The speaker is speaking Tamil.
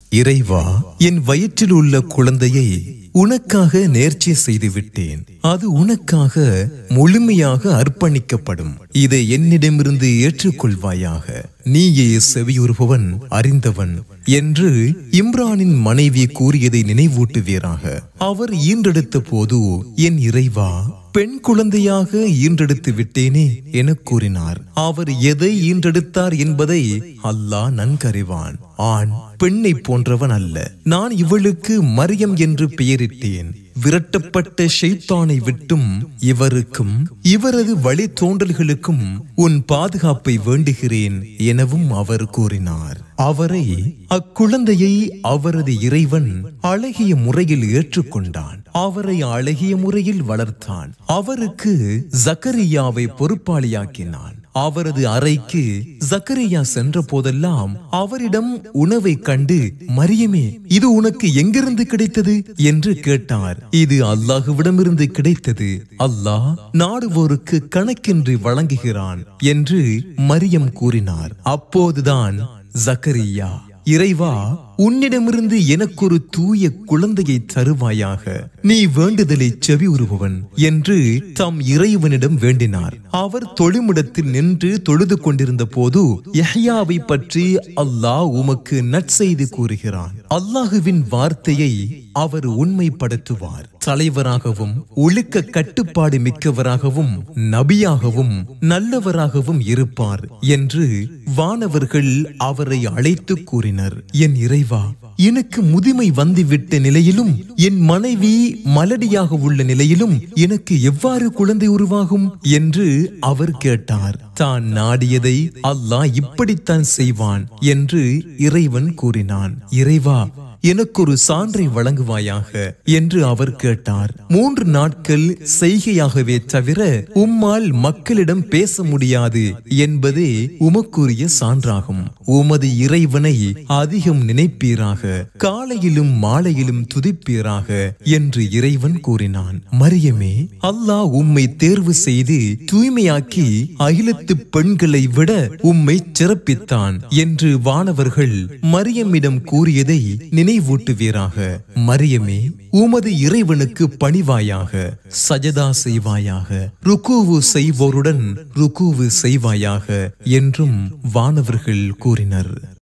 இறைவா என் வயிற்றில் உள்ள குழந்தையை உனக்காக நேர்ச்சி செய்து விட்டேன் அது உனக்காக முழுமையாக அர்ப்பணிக்கப்படும் இதை என்னிடமிருந்து ஏற்றுக்கொள்வாயாக நீயே செவியுறுபவன் அறிந்தவன் என்று இம்ரானின் மனைவி கூறியதை நினைவூட்டுவீராக அவர் ஈன்றெடுத்த போது என் இறைவா பெண் குழந்தையாக ஈன்றெடுத்து விட்டேனே என கூறினார் அவர் எதை ஈன்றெடுத்தார் என்பதை அல்லாஹ் நன்கறிவான் ஆண் பெண்ணை போன்றவன் அல்ல நான் இவளுக்கு மரியம் என்று பெயரிட்டேன் விரட்டப்பட்ட ஷைத்தானை விட்டும் இவருக்கும் இவரது வழித்தோன்றல்களுக்கும் உன் பாதுகாப்பை வேண்டுகிறேன் எனவும் அவர் கூறினார் அவரை அக்குழந்தையை அவரது இறைவன் அழகிய முறையில் ஏற்றுக்கொண்டான் அவரை அழகிய முறையில் வளர்த்தான் அவருக்கு ஜக்கரியாவை பொறுப்பாளியாக்கினான் அவரது அறைக்கு ஜக்கரியா சென்ற போதெல்லாம் அவரிடம் உணவை கண்டு மரியமே இது உனக்கு எங்கிருந்து கிடைத்தது என்று கேட்டார் இது அல்லாஹுவிடமிருந்து கிடைத்தது அல்லாஹ் நாடுவோருக்கு கணக்கின்றி வழங்குகிறான் என்று மரியம் கூறினார் அப்போதுதான் ஜக்கரியா இறைவா உன்னிடமிருந்து எனக்கொரு தூய குழந்தையை தருவாயாக நீ வேண்டுதலை செவி உருபவன் என்று தாம் இறைவனிடம் வேண்டினார் அவர் தொழுமிடத்தில் நின்று தொழுது கொண்டிருந்த போது யஹ்யாவை பற்றி அல்லாஹ் உமக்கு நற்செய்தி கூறுகிறான் அல்லாஹுவின் வார்த்தையை அவர் உண்மைப்படுத்துவார் தலைவராகவும் ஒழுக்க கட்டுப்பாடு மிக்கவராகவும் நபியாகவும் நல்லவராகவும் இருப்பார் என்று வானவர்கள் அவரை அழைத்து கூறினர் என் இறைவா எனக்கு முதுமை வந்துவிட்ட நிலையிலும் என் மனைவி மலடியாக உள்ள நிலையிலும் எனக்கு எவ்வாறு குழந்தை உருவாகும் என்று அவர் கேட்டார் தான் நாடியதை அல்லாஹ் இப்படித்தான் செய்வான் என்று இறைவன் கூறினான் இறைவா எனக்கொரு சான்றை வழங்குவாயாக என்று அவர் கேட்டார் மூன்று நாட்கள் செய்கையாகவே தவிர உம்மால் மக்களிடம் பேச முடியாது என்பதே உமக்குரிய சான்றாகும் உமது இறைவனை அதிகம் நினைப்பீராக காலையிலும் மாலையிலும் துதிப்பீராக என்று இறைவன் கூறினான் மரியமே அல்லாஹ் உம்மை தேர்வு செய்து தூய்மையாக்கி அகிலத்து பெண்களை விட உம்மை சிறப்பித்தான் என்று வானவர்கள் மரியமிடம் கூறியதை நினைவூட்டுவீராக மரியமே உமது இறைவனுக்கு பணிவாயாக சஜதா செய்வாயாக ருக்குவு செய்வோருடன் ருக்குவு செய்வாயாக என்றும் வானவர்கள் கூறினர்